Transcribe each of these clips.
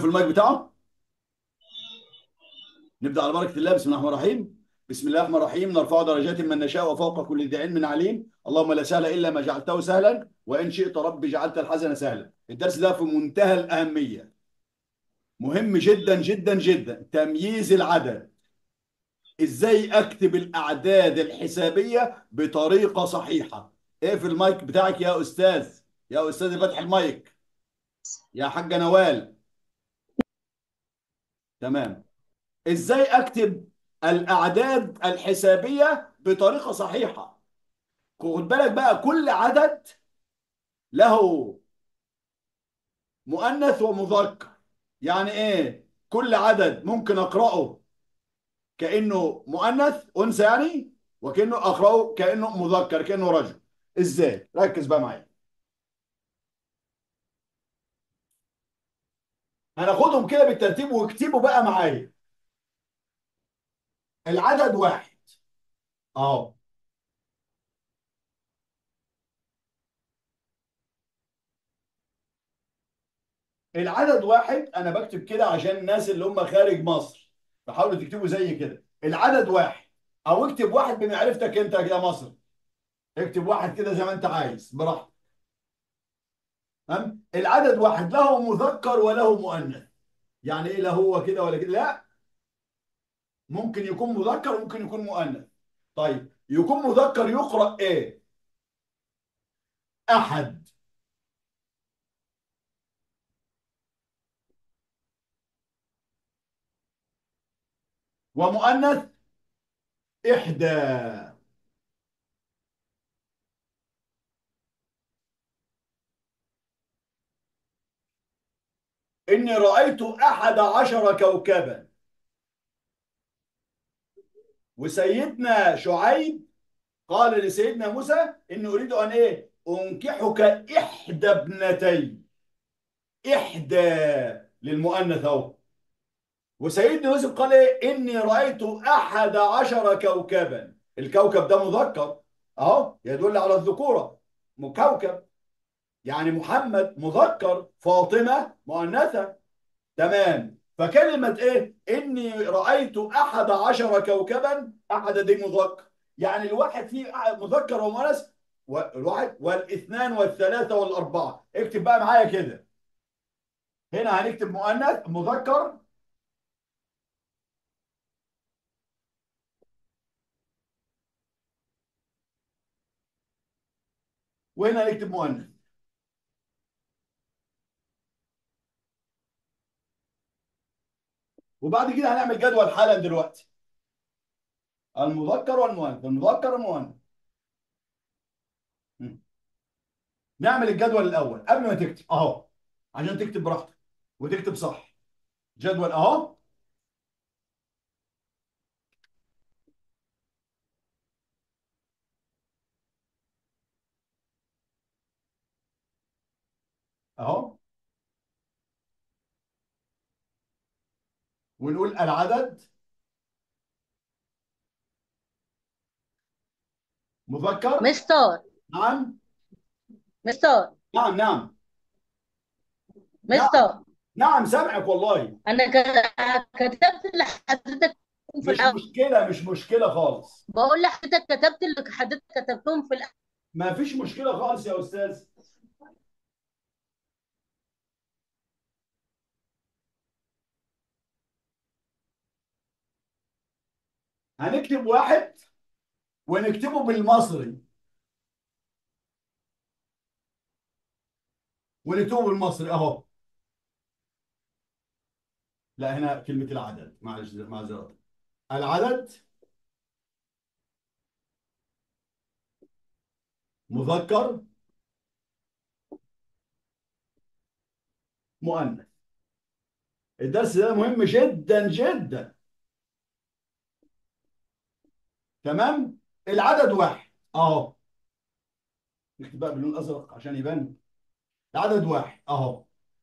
المايك بتاعه نبدا على بركه الله بسم الله الرحمن الرحيم بسم الله الرحمن الرحيم نرفع درجات من نشاء وفوق كل ذي علم عليم اللهم لا سهل الا ما جعلته سهلا وان شئت رب جعلت الحزن سهلا الدرس ده في منتهى الاهميه مهم جدا جدا جدا تمييز العدد ازاي اكتب الاعداد الحسابيه بطريقه صحيحه ايه في المايك بتاعك يا استاذ يا استاذ فتح المايك يا حاجه نوال تمام ازاي اكتب الاعداد الحسابيه بطريقه صحيحه خد بالك بقى كل عدد له مؤنث ومذكر يعني ايه كل عدد ممكن اقراه كانه مؤنث انثى يعني وكانه اقراه كانه مذكر كانه رجل ازاي ركز بقى معايا هناخدهم كده بالترتيب واكتبوا بقى معايا العدد واحد اه العدد واحد انا بكتب كده عشان الناس اللي هم خارج مصر فحاولوا تكتبوا زي كده العدد واحد او اكتب واحد بمعرفتك انت يا مصر اكتب واحد كده زي ما انت عايز براحتك تمام العدد واحد له مذكر وله مؤنث يعني ايه لا هو كده ولا كده لا ممكن يكون مذكر وممكن يكون مؤنث طيب يكون مذكر يقرأ ايه احد ومؤنث احدى إني رأيت أحد عشر كوكبا وسيدنا شعيب قال لسيدنا موسى إني أريد أن إيه أنكحك إحدى ابنتي إحدى للمؤنث أهو وسيدنا يوسف قال إيه إني رأيت أحد عشر كوكبا الكوكب ده مذكر أهو يدل على الذكورة كوكب يعني محمد مذكر فاطمة مؤنثة تمام فكلمة ايه اني رأيت احد عشر كوكبا احد دي مذكر يعني الواحد فيه مذكر ومؤنث والواحد والاثنان والثلاثة والاربعة اكتب بقى معايا كده هنا هنكتب مؤنث مذكر وهنا هنكتب مؤنث وبعد كده هنعمل جدول حالا دلوقتي المذكر والمؤنث المذكر والمؤنث نعمل الجدول الاول قبل ما تكتب اهو عشان تكتب براحتك وتكتب صح جدول اهو اهو ونقول العدد مذكر مستر نعم مستر نعم نعم مستر نعم سامعك والله انا ك- كتبت اللي حضرتك في مش الاول مشكلة مش مشكلة خالص بقول لحضرتك كتبت اللي حضرتك كتبتهم في الاول ما فيش مشكلة خالص يا أستاذ هنكتب واحد ونكتبه بالمصري ونكتبه بالمصري اهو لا هنا كلمة العدد معلش معذرة العدد مذكر مؤنث الدرس ده مهم جدا جدا تمام العدد واحد اهو نكتب بقى باللون الازرق عشان يبان العدد واحد اهو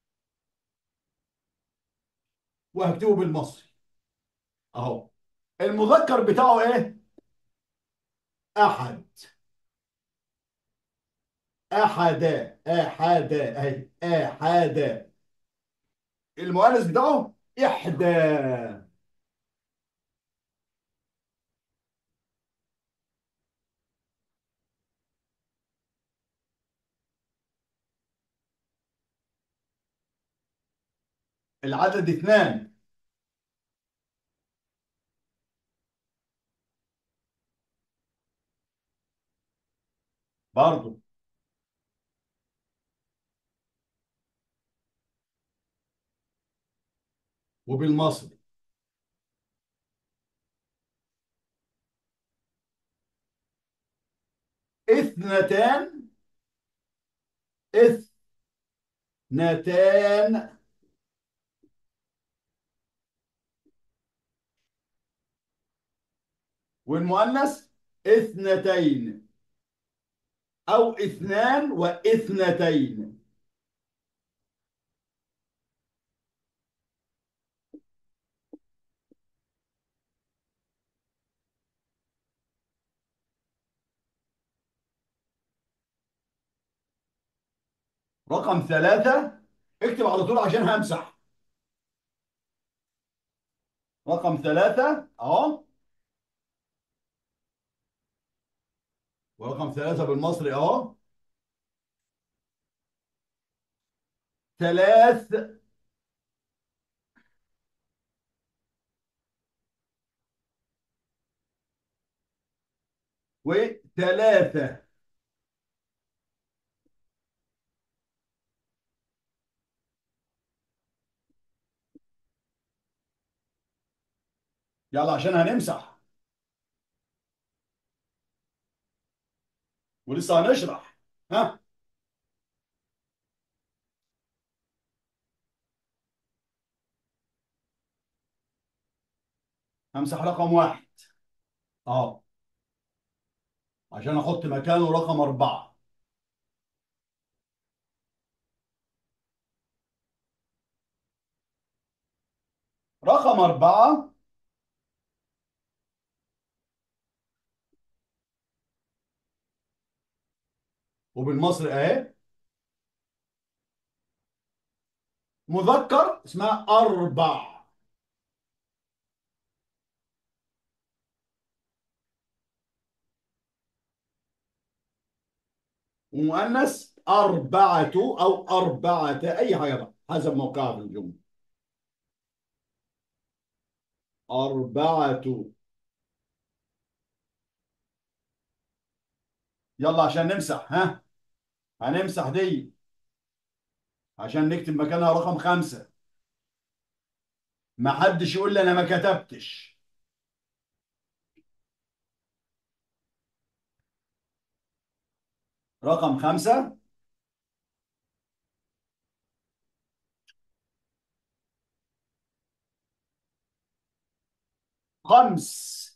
وهكتبه بالمصري اهو المذكر بتاعه ايه احد احدا احدا اهي احدا المؤنث بتاعه إحدى العدد اثنان برضه وبالمصري اثنتان اثنتان والمؤنث اثنتين أو اثنان واثنتين رقم ثلاثة اكتب على طول عشان همسح رقم ثلاثة اهو ورقم ثلاثة بالمصري اهو ثلاث وثلاثة يلا عشان هنمسح ولسه هنشرح ها همسح رقم واحد اه عشان احط مكانه رقم أربعة رقم أربعة وبالمصري اهي مذكر اسمها أربع ومؤنث أربعة أو أربعة أي حاجة بقى حسب موقعها في الجملة أربعة يلا عشان نمسح ها هنمسح دي عشان نكتب مكانها رقم خمسة ما حدش يقول لي أنا ما كتبتش رقم خمسة خمس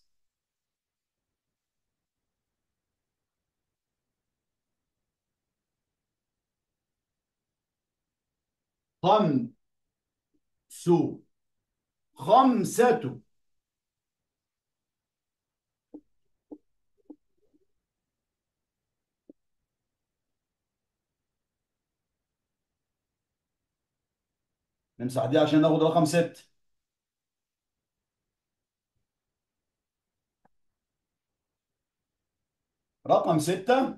خمس خمسة نمسح دي عشان ناخد رقم ست رقم ستة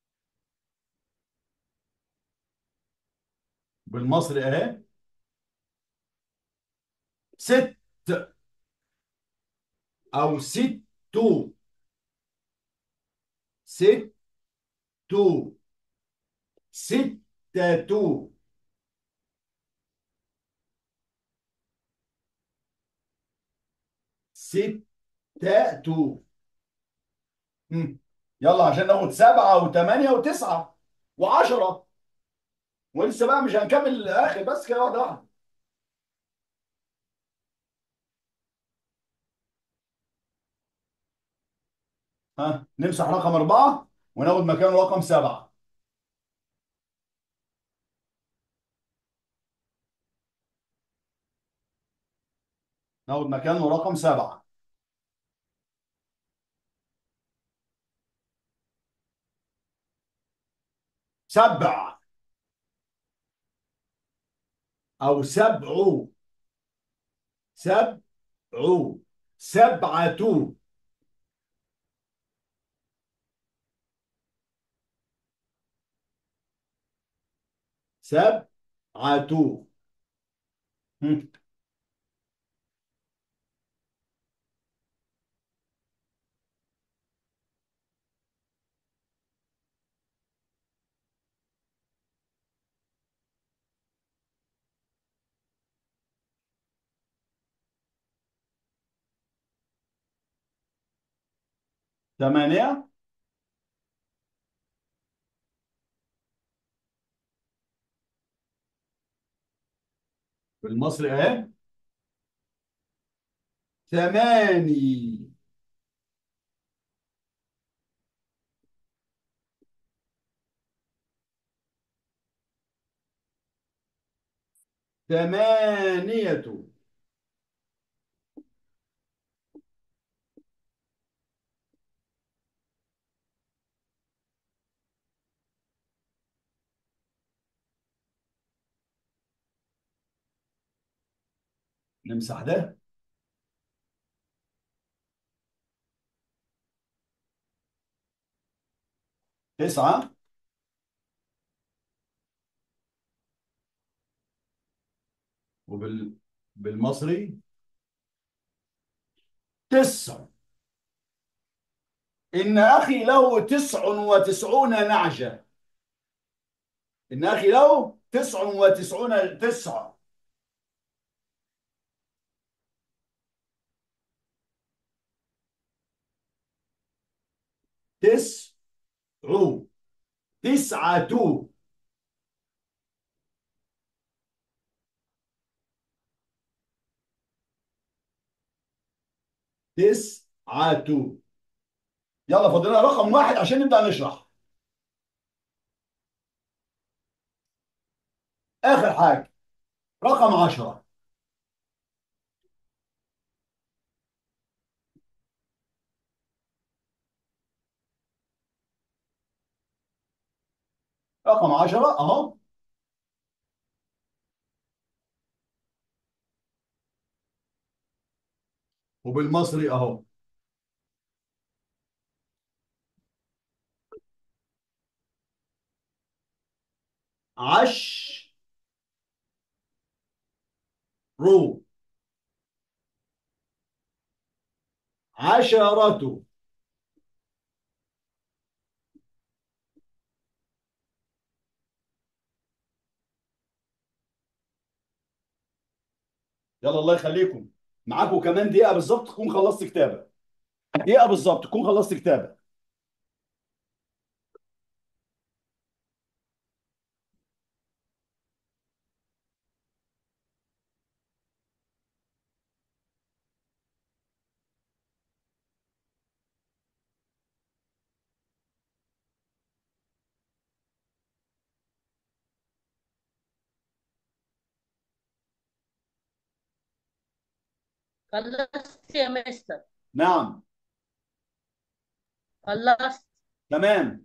بالمصري اهي ست او ستو ستو ستة ستة مم. يلا عشان ناخد سبعة وثمانية وتسعة وعشرة ولسه بقى مش هنكمل الآخر بس كده واحدة واحدة ها نمسح رقم أربعة وناخد مكانه رقم سبعة ناخد مكانه رقم سبعة سبع أو سبع سبع سبعة سبعة هم. ثمانية بالمصري اهي ثماني ثمانية نمسح ده تسعة وبال بالمصري تسع إن أخي له تسع وتسعون نعجة إن أخي له تسع وتسعون تسعة تسع تسعة تسعة يلا فاضلنا رقم واحد عشان نبدأ نشرح آخر حاجة رقم عشرة رقم عشرة أهو وبالمصري أهو عش رو عشرة يلا الله يخليكم معاكم كمان دقيقة بالظبط تكون خلصت كتابة دقيقة بالظبط تكون خلصت كتابة خلصت يا مستر نعم خلصت تمام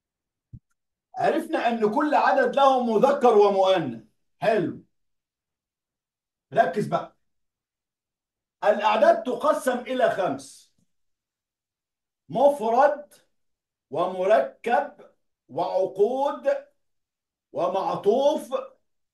عرفنا ان كل عدد له مذكر ومؤنث حلو ركز بقى الاعداد تقسم الى خمس مفرد ومركب وعقود ومعطوف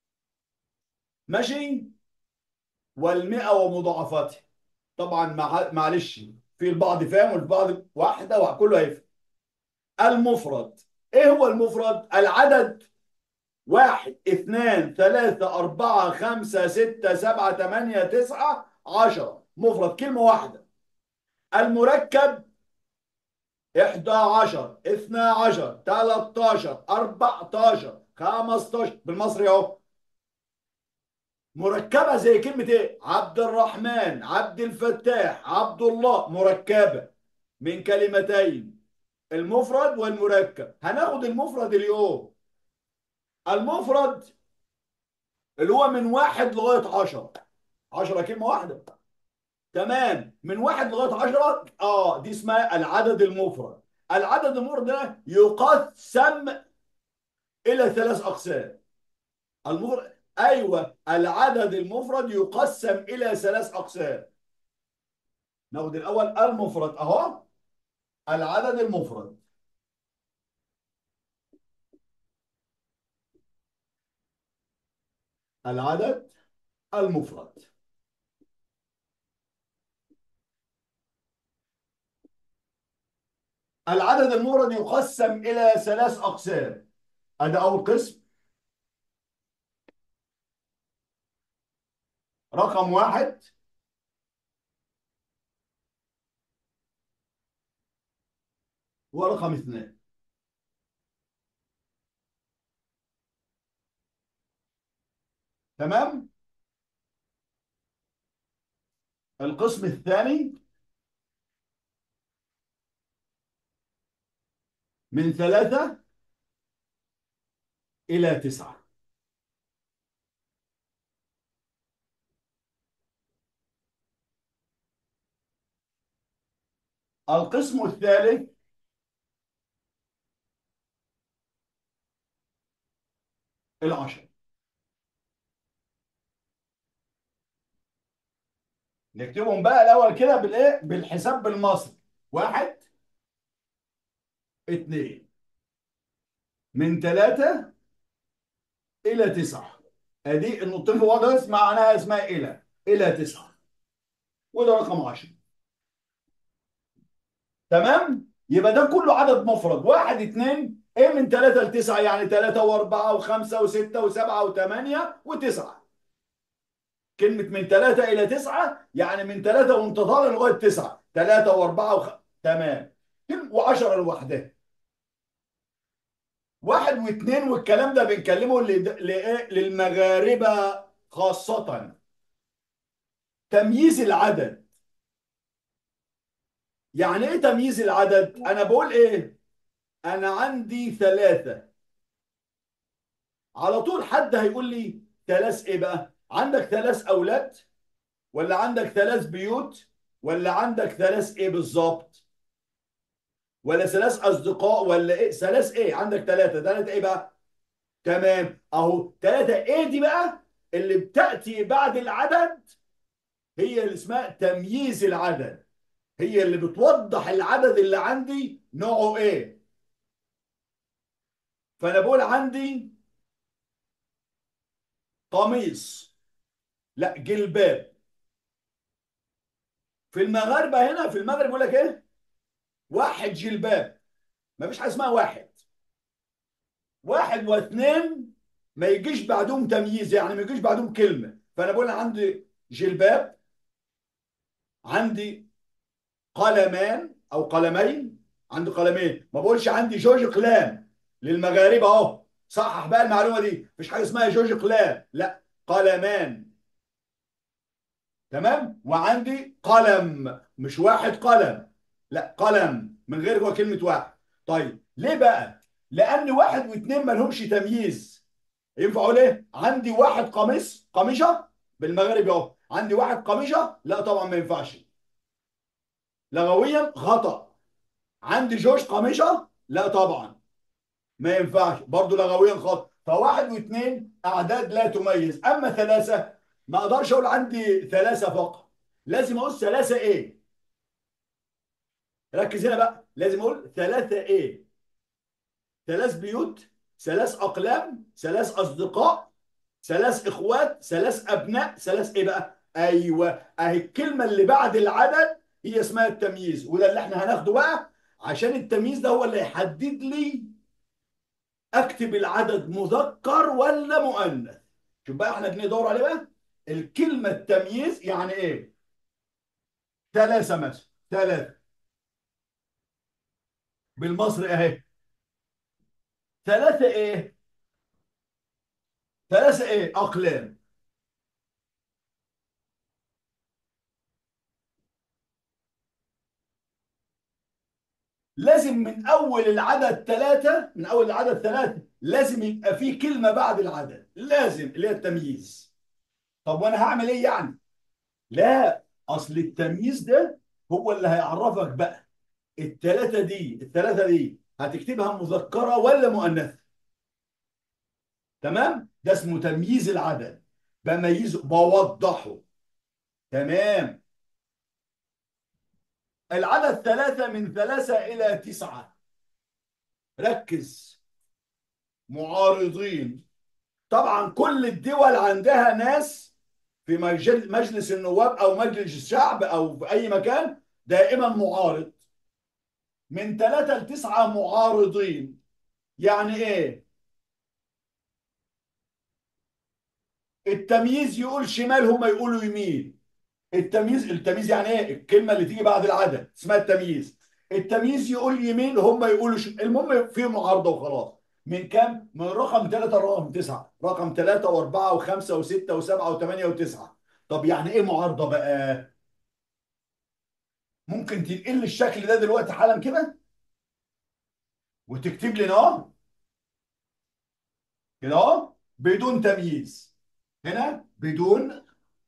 ماشي والمئة ومضاعفاتها طبعا مع... معلش في البعض فاهم والبعض واحدة وكله هيفهم المفرد ايه هو المفرد العدد واحد اثنان ثلاثة أربعة خمسة ستة سبعة ثمانية تسعة عشرة مفرد كلمة واحدة المركب إحدى عشر اثنى عشر تلاتاشر أربعتاشر خمستاشر بالمصري أهو مركبة زي كلمة إيه؟ عبد الرحمن عبد الفتاح عبد الله مركبة من كلمتين المفرد والمركب هناخد المفرد اليوم المفرد اللي هو من واحد لغاية عشرة عشرة كلمة واحدة تمام من واحد لغاية عشرة اه دي اسمها العدد المفرد العدد المفرد ده يقسم إلى ثلاث أقسام المفرد ايوه العدد المفرد يقسم الى ثلاث اقسام ناخد الاول المفرد اهو العدد المفرد العدد المفرد العدد المفرد يقسم إلى ثلاث أقسام هذا أول قسم رقم واحد ورقم اثنين تمام القسم الثاني من ثلاثة إلى تسعة القسم الثالث العشر نكتبهم بقى الأول كده بالإيه؟ بالحساب بالمصري واحد اتنين من ثلاثة إلى تسعة أدي النقطتين في بعض اسمع معناها اسمها إلى إلى تسعة وده رقم 10 تمام يبقى ده كله عدد مفرد واحد اتنين ايه من ثلاثة لتسعة يعني ثلاثة واربعة وخمسة وستة وسبعة وثمانية وتسعة كلمة من ثلاثة إلى تسعة يعني من ثلاثة وانتظار لغاية تسعة ثلاثة واربعة وخ... تمام وعشرة لوحدها واحد واثنين والكلام ده بنكلمه ل- لإيه؟ للمغاربة خاصة تمييز العدد يعني ايه تمييز العدد انا بقول ايه انا عندي ثلاثة على طول حد هيقول لي ثلاث ايه بقى عندك ثلاث اولاد ولا عندك ثلاث بيوت ولا عندك ثلاث ايه بالظبط ولا ثلاث اصدقاء ولا ايه ثلاث ايه عندك ثلاثة ثلاثة ايه بقى تمام اهو ثلاثة ايه دي بقى اللي بتأتي بعد العدد هي اللي اسمها تمييز العدد هي اللي بتوضح العدد اللي عندي نوعه ايه فانا بقول عندي قميص لا جلباب في المغاربه هنا في المغرب يقول لك ايه واحد جلباب ما فيش حاجه اسمها واحد واحد واثنين ما يجيش بعدهم تمييز يعني ما يجيش بعدهم كلمه فانا بقول عندي جلباب عندي قلمان او قلمين عندي قلمين ما بقولش عندي جوج قلام للمغاربه اهو صحح بقى المعلومه دي مفيش حاجه اسمها جوج قلام لا قلمان تمام وعندي قلم مش واحد قلم لا قلم من غير هو كلمه واحد طيب ليه بقى لان واحد واثنين ما لهمش تمييز ينفع اقول ايه عندي واحد قميص قميشه بالمغربي اهو عندي واحد قميشه لا طبعا ما ينفعش لغويا خطأ عندي جوج قميشة لا طبعا ما ينفعش برضو لغويا خطأ فواحد واثنين أعداد لا تميز أما ثلاثة ما أقدرش أقول عندي ثلاثة فقط لازم أقول ثلاثة إيه ركز هنا بقى لازم أقول ثلاثة إيه ثلاث بيوت ثلاث أقلام ثلاث أصدقاء ثلاث إخوات ثلاث أبناء ثلاث إيه بقى أيوه أهي الكلمة اللي بعد العدد هي اسمها التمييز وده اللي احنا هناخده بقى عشان التمييز ده هو اللي يحدد لي اكتب العدد مذكر ولا مؤنث شوف بقى احنا بندور عليه بقى الكلمة التمييز يعني ايه ثلاثة مثلا ثلاثة بالمصري اهي ثلاثة ايه ثلاثة ايه اقلام لازم من اول العدد ثلاثة من اول العدد ثلاثة لازم يبقى فيه كلمة بعد العدد لازم اللي هي التمييز طب وانا هعمل ايه يعني لا اصل التمييز ده هو اللي هيعرفك بقى الثلاثة دي الثلاثة دي هتكتبها مذكرة ولا مؤنثة تمام ده اسمه تمييز العدد بميزه بوضحه تمام العدد ثلاثة من ثلاثة إلى تسعة ركز معارضين طبعا كل الدول عندها ناس في مجل- مجلس النواب أو مجلس الشعب أو في أي مكان دائما معارض من ثلاثة لتسعة معارضين يعني إيه؟ التمييز يقول شمال هم يقولوا يمين التمييز التمييز يعني ايه الكلمه اللي تيجي بعد العدد اسمها التمييز التمييز يقول يمين هم يقولوا شمال المهم في معارضه وخلاص من كام من رقم 3 لرقم 9 رقم 3 و4 و5 و6 و7 و8 و9 طب يعني ايه معارضه بقى ممكن تنقل لي الشكل ده دلوقتي حالا كده وتكتب لي هنا اهو كده اهو بدون تمييز هنا بدون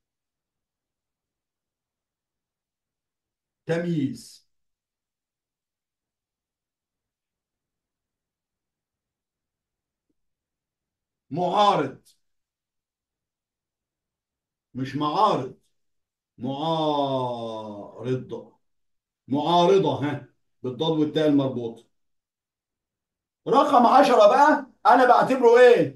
تمييز معارض مش معارض معارضة معارضة ها بالضاد والتاء المربوطة رقم عشرة بقى أنا بعتبره إيه؟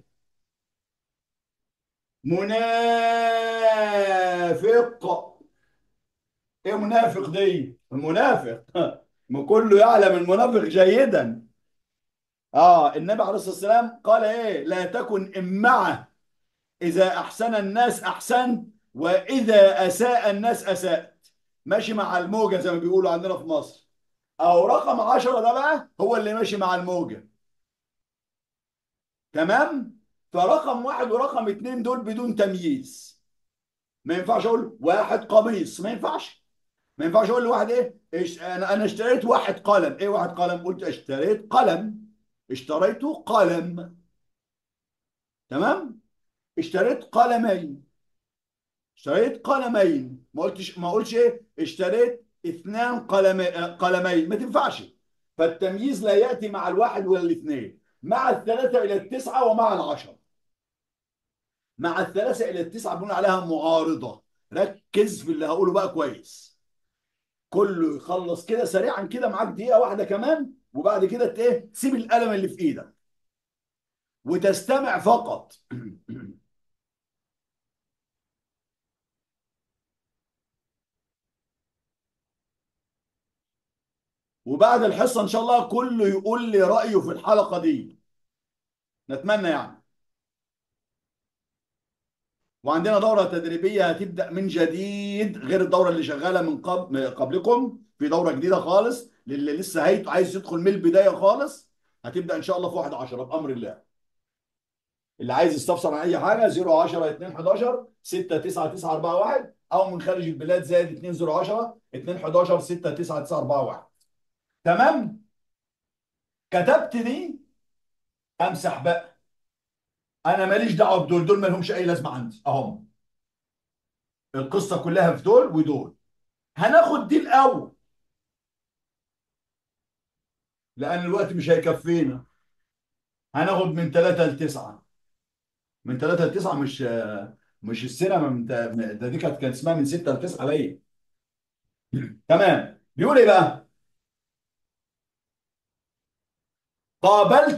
منافق إيه منافق دي؟ المنافق ما كله يعلم المنافق جيدا آه النبي عليه الصلاة والسلام قال إيه؟ لا تكن إمعة إذا أحسن الناس أحسنت وإذا أساء الناس أسأت ماشي مع الموجة زي ما بيقولوا عندنا في مصر أو رقم عشرة ده بقى هو اللي ماشي مع الموجة تمام فرقم واحد ورقم اتنين دول بدون تمييز ما ينفعش أقول واحد قميص ما ينفعش ما ينفعش أقول لواحد إيه إيش أنا أنا اشتريت واحد قلم إيه واحد قلم قلت اشتريت قلم اشتريت قلم تمام اشتريت قلمين اشتريت قلمين ما قلتش ما قلتش ايه اشتريت اثنان قلم قلمين ما تنفعش فالتمييز لا ياتي مع الواحد ولا الاثنين مع الثلاثه الى التسعه ومع العشره مع الثلاثه الى التسعه بنقول عليها معارضه ركز في اللي هقوله بقى كويس كله يخلص كده سريعا كده معاك دقيقه واحده كمان وبعد كده ت- ايه تسيب القلم اللي في ايدك وتستمع فقط وبعد الحصه ان شاء الله كله يقول لي رايه في الحلقه دي نتمنى يعني وعندنا دورة تدريبية هتبدأ من جديد غير الدورة اللي شغالة من قبل قبلكم في دورة جديدة خالص للي لسه هيت عايز يدخل من البداية خالص هتبدأ إن شاء الله في 1 10 بأمر الله اللي عايز يستفسر عن أي حاجة 010 2 11 6 9 9 4 1 أو من خارج البلاد زائد 2 010 2 11 6 9 9 4 1 تمام كتبت دي أمسح بقى أنا ماليش دعوة بدول دول ما لهمش أي لازمة عندي أهم القصة كلها في دول ودول هناخد دي الأول لأن الوقت مش هيكفينا هناخد من 3 ل 9 من 3 ل 9 مش مش السينما من ده دي كانت كان اسمها من 6 ل 9 باين تمام بيقول ايه بقى قابلت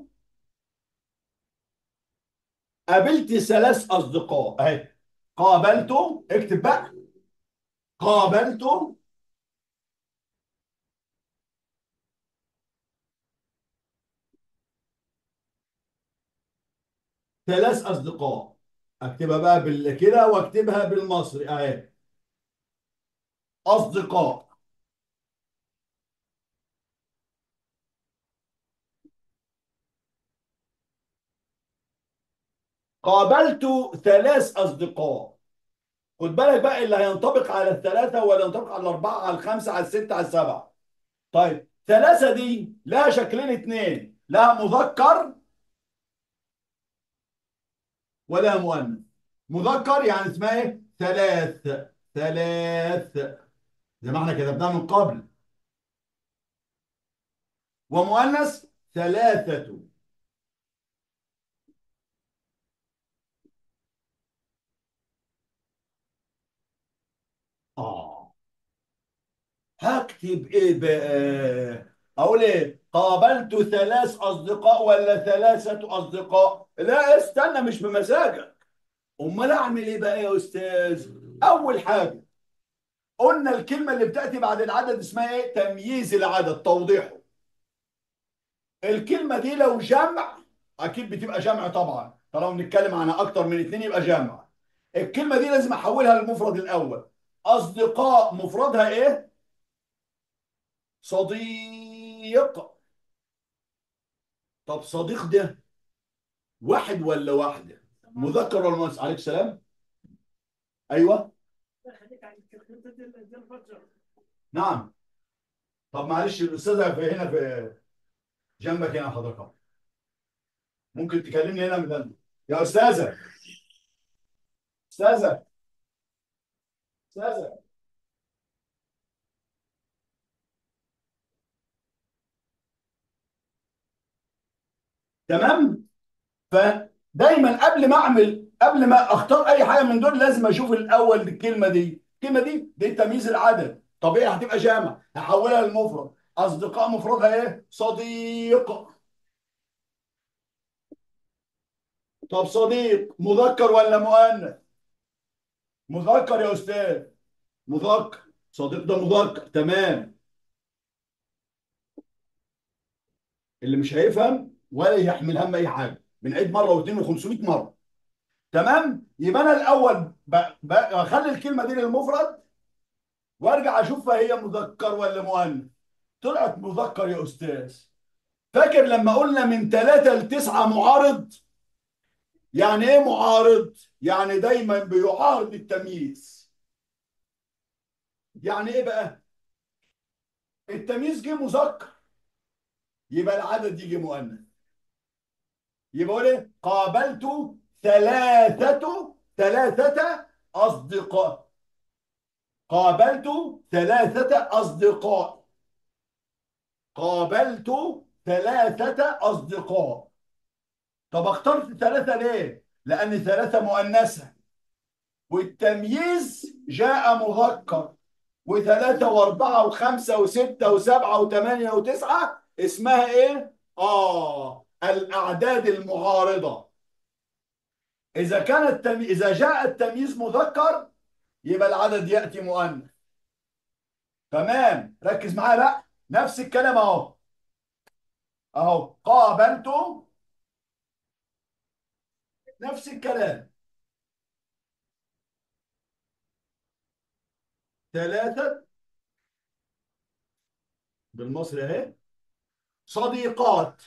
قابلت ثلاث اصدقاء اهي قابلت اكتب بقى قابلت ثلاث اصدقاء اكتبها بقى بال كده واكتبها بالمصري اهي اصدقاء قابلت ثلاث اصدقاء خد بالك بقى اللي هينطبق على الثلاثه ولا ينطبق على الاربعه على الخمسه على السته على السبعه طيب ثلاثه دي لها شكلين اتنين لها مذكر ولا مؤنث مذكر يعني اسمها ايه ثلاث ثلاث زي ما احنا كتبناها من قبل ومؤنث ثلاثة هكتب ايه بقى اقول ايه قابلت ثلاث اصدقاء ولا ثلاثة اصدقاء لا استنى مش بمزاجك امال اعمل ايه بقى يا استاذ اول حاجة قلنا الكلمة اللي بتأتي بعد العدد اسمها ايه تمييز العدد توضيحه الكلمة دي لو جمع اكيد بتبقى جمع طبعا طالما بنتكلم عن اكتر من اتنين يبقى جمع الكلمة دي لازم احولها للمفرد الاول اصدقاء مفردها ايه صديق طب صديق ده واحد ولا واحدة مذكر ولا مؤنث عليك السلام ايوه نعم طب معلش الاستاذه في هنا في جنبك هنا حضرتك ممكن تكلمني هنا من هنا يا استاذه استاذه استاذه تمام فدايما قبل ما اعمل قبل ما اختار اي حاجه من دول لازم اشوف الاول الكلمه دي الكلمه دي دي تمييز العدد طبيعي هتبقى جامع هحولها للمفرد اصدقاء مفردها ايه صديق طب صديق مذكر ولا مؤنث مذكر يا استاذ مذكر صديق ده مذكر تمام اللي مش هيفهم ولا يحمل هم اي حاجه بنعيد مره واثنين و500 مره تمام يبقى انا الاول ب- ب- بخلي الكلمه دي للمفرد وارجع اشوفها هي مذكر ولا مؤنث طلعت مذكر يا استاذ فاكر لما قلنا من ثلاثة لتسعة معارض يعني ايه معارض يعني دايما بيعارض التمييز يعني ايه بقى التمييز جه مذكر يبقى العدد يجي مؤنث يبقى اقول ايه قابلت ثلاثة ثلاثة أصدقاء قابلت ثلاثة أصدقاء قابلت ثلاثة أصدقاء طب اخترت ثلاثة ليه؟ لأن ثلاثة مؤنثة والتمييز جاء مذكر وثلاثة وأربعة وخمسة وستة وسبعة وثمانية وتسعة اسمها إيه؟ آه الأعداد المعارضة إذا كان التم... إذا جاء التمييز مذكر يبقى العدد يأتي مؤنث تمام ركز معايا بقى نفس الكلام أهو أهو قابلت نفس الكلام ثلاثة بالمصري اهي صديقات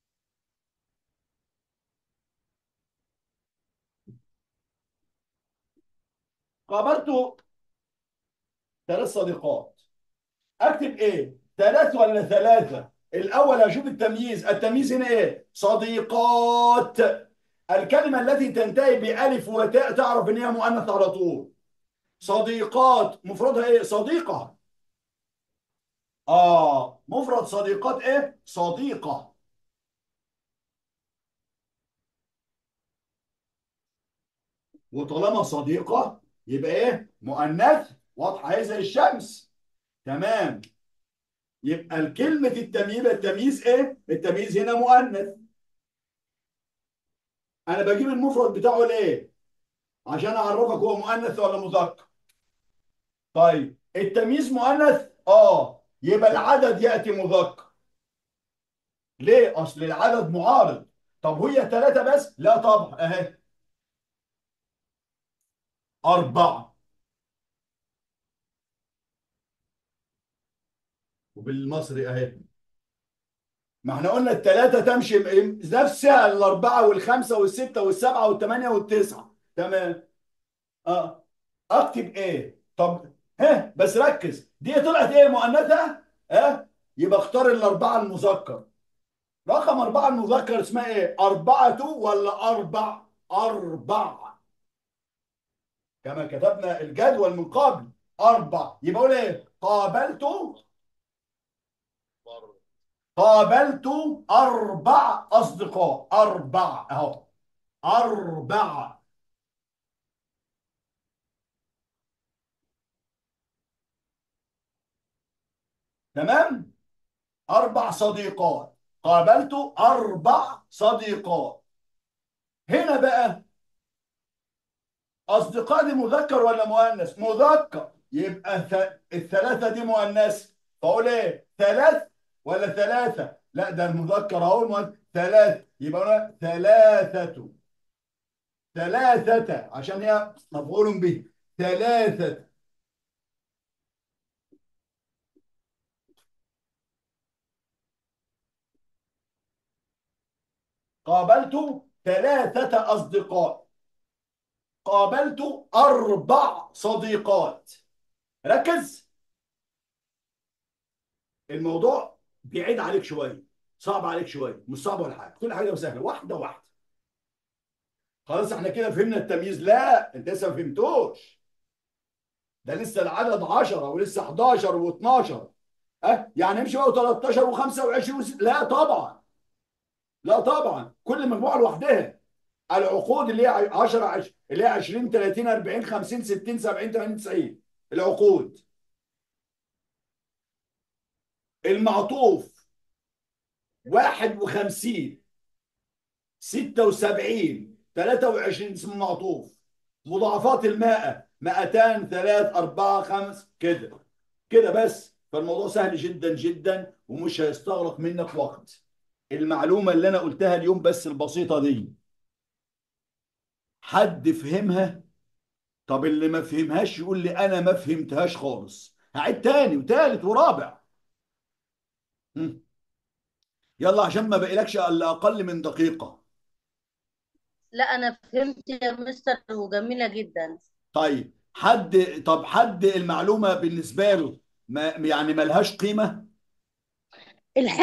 قابلت ثلاث صديقات اكتب ايه ثلاث ولا ثلاثة الاول اشوف التمييز التمييز هنا ايه صديقات الكلمة التي تنتهي بألف وتاء تعرف ان هي مؤنث على طول صديقات مفردها ايه صديقة اه مفرد صديقات ايه صديقة وطالما صديقة يبقى ايه مؤنث واضحة هي زي الشمس تمام يبقى الكلمة التمييز التمييز ايه التمييز هنا مؤنث انا بجيب المفرد بتاعه ليه عشان اعرفك هو مؤنث ولا مذكر طيب التمييز مؤنث اه يبقى العدد يأتي مذكر ليه اصل العدد معارض طب هي ثلاثة بس لا طبعا اهي أربعة وبالمصري اهي ما احنا قلنا الثلاثة تمشي م- نفسها الأربعة والخمسة والستة والسبعة والثمانية والتسعة تمام اه اكتب ايه طب ها بس ركز دي طلعت ايه مؤنثة ها يبقى اختار الأربعة المذكر رقم أربعة المذكر اسمها ايه أربعة ولا أربع أربع كما كتبنا الجدول من قبل أربع يبقى أقول إيه قابلت قابلت أربع أصدقاء أربع أهو أربع تمام أربع صديقات قابلت أربع صديقات هنا بقى أصدقاء دي مذكر ولا مؤنث؟ مذكر يبقى ث- الثلاثة دي مؤنث فأقول إيه؟ ثلاث ولا ثلاثة؟ لا ده المذكر أهو المؤنث ثلاث يبقى أنا ثلاثة ثلاثة عشان هي مفعول به ثلاثة قابلت ثلاثة أصدقاء قابلت أربع صديقات ركز الموضوع بعيد عليك شوية صعب عليك شوية مش صعب ولا حاجة كل حاجة سهلة واحدة واحدة خلاص احنا كده فهمنا التمييز لا انت لسه ما فهمتوش ده لسه العدد 10 ولسه 11 و12 اه يعني امشي بقى 13 و25 لا طبعا لا طبعا كل مجموعه لوحدها العقود اللي هي 10 عش... اللي هي 20 30 40 50 60 70 80 90 العقود المعطوف 51 76 23 اسم معطوف مضاعفات المائة 200 3 4 5 كده كده بس فالموضوع سهل جدا جدا ومش هيستغرق منك وقت المعلومة اللي أنا قلتها اليوم بس البسيطة دي حد فهمها طب اللي ما فهمهاش يقول لي أنا ما فهمتهاش خالص هعيد تاني وتالت ورابع هم. يلا عشان ما بقيلكش إلا أقل من دقيقة لا انا فهمت يا مستر وجميلة جدا طيب حد طب حد المعلومة بالنسبة له ما يعني ملهاش قيمة الح...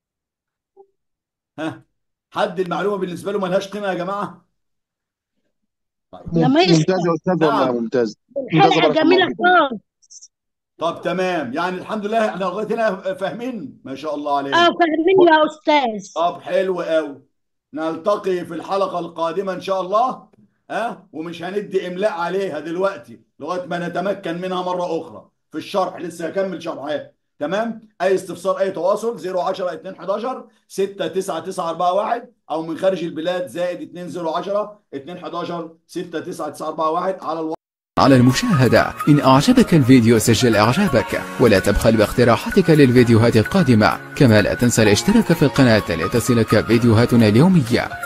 ها حد المعلومة بالنسبة له ملهاش قيمة يا جماعة طيب يا ممتاز مستر يا استاذ والله نعم ممتاز ممتاز الحلقة بارك الله جميلة فيكم خالص طب تمام يعني الحمد لله احنا لغاية هنا فاهمين ما شاء الله اه عليك فاهمين يا استاذ طب حلو قوي نلتقي في الحلقة القادمة إن شاء الله ها ومش هندي إملاء عليها دلوقتي لغاية ما نتمكن منها مرة أخرى في الشرح لسه هكمل شرحها تمام أي استفسار أي تواصل 010 211 69941 أو من خارج البلاد زائد 2010 211 69941 على الواتس على المشاهدة إن أعجبك الفيديو سجل إعجابك ولا تبخل باقتراحاتك للفيديوهات القادمة كما لا تنسى الاشتراك في القناة لتصلك فيديوهاتنا اليومية